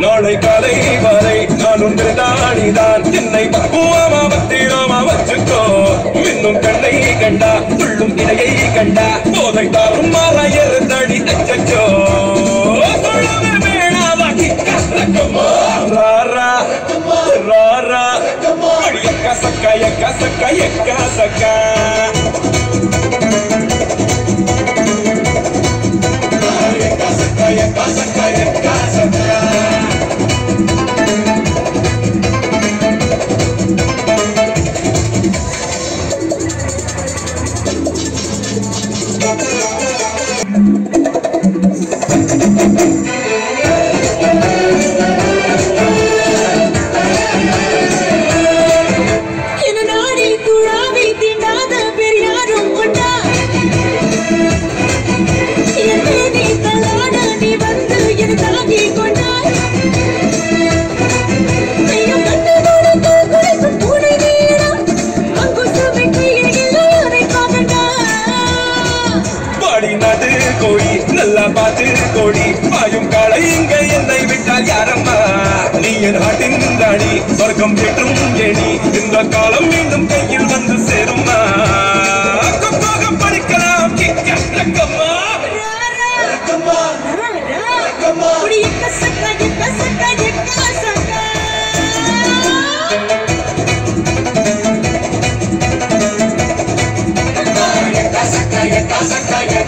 நாளை காலை வரை நான் ஒன்று தானிதான் என்னை பக்குவமா பத்திரமா வச்சுக்கோ இன்னும் கண்ணை கண்டா துள்ளும் இடையை கண்டா போதை தாரும் மாறாயர் தடி அச்சச்சோ சொல்லவே வேணாமா கிக்கா ரக்கமா ராரா ராரா அடி எக்கா சக்கா எக்கா சக்கா எக்கா சக்கா எக்கா சக்கா எக்கா சக்கா எக்கா சக்கா என நாடி துழாவை தீண்டாத பெரியாரும் கொண்டா என் மேனி தள்ளாட நீ வந்து என தாங்கி கொண்டாய் கையும் கண்டு கொடுத்து குறைக்கும் பூனை நீளம் அங்குசமை கையில் இல்லை அதை காக்கண்டா பாடி நடு கோழி நல்லா பார்த்து கோழி பாயும் காளை இங்க என்னை விட்டால் யாரம்மா நீ என் நாட்டின் ராணி சொர்க்கம் ஏற்றும் ஏணி இந்த காலம் மீண்டும் கையில் வந்து சேரும்மா கொத்தாக படிக்கலாம் கிக்க ரக்கம்மா குடி எக்க சக்கா எக்க சக்கா எக்க சக்கா எக்கா சக்கா எக்கா சக்கா